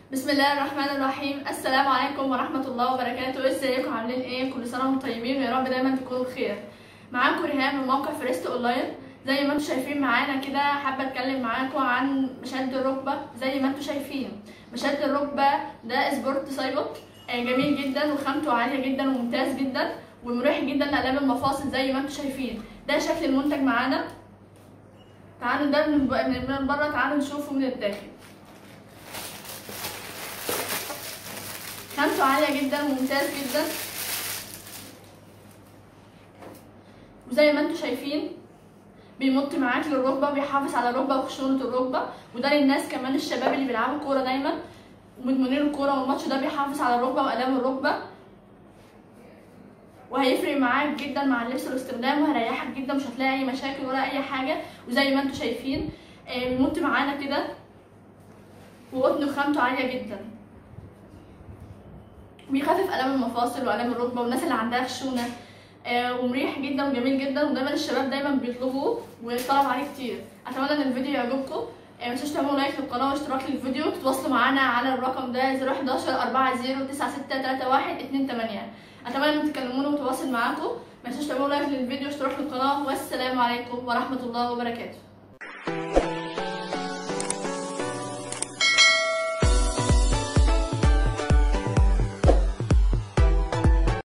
بسم الله الرحمن الرحيم السلام عليكم ورحمة الله وبركاته ازيكم عاملين ايه كل سنة وانتم طيبين ويا رب دايما تكونوا بخير معاكم ريهام من موقع فريست اونلاين زي ما انتم شايفين معانا كده حابة اتكلم معاكم عن مشد الركبة زي ما انتم شايفين مشد الركبة ده سبورت سايبوت آه، جميل جدا وخامته عالية جدا وممتاز جدا ومريح جدا لآلام المفاصل زي ما انتم شايفين ده شكل المنتج معانا تعالوا ده من من بره تعالوا نشوفه من الداخل خامته عالية جدا وممتاز جدا وزي ما انتم شايفين بيمط معاك للركبة وبيحافظ على الركبة وخشونة الركبة وده للناس كمان الشباب اللي بيلعبوا كورة دايما ومدمنين الكورة والماتش ده بيحافظ على الركبة وآلام الركبة وهيفرق معاك جدا مع اللبس والاستخدام وهيريحك جدا مش هتلاقي اي مشاكل ولا اي حاجة وزي ما انتم شايفين آه، بيمط معانا كده وقطن خامته عالية جدا بيخفف الام المفاصل والام الركبه والناس اللي عندها خشونه آه ومريح جدا وجميل جدا ودايما الشباب دايما بيطلبوه ويطلب عليه كتير اتمنى ان الفيديو يعجبكم آه متنسوش تعملوا لايك للقناه واشتراك للفيديو تتواصلوا معانا على الرقم ده 011 40 9631 28 اتمنى ان تكلمونا وتواصل معاكم متنسوش تعملوا لايك للفيديو واشتراك للقناه والسلام عليكم ورحمه الله وبركاته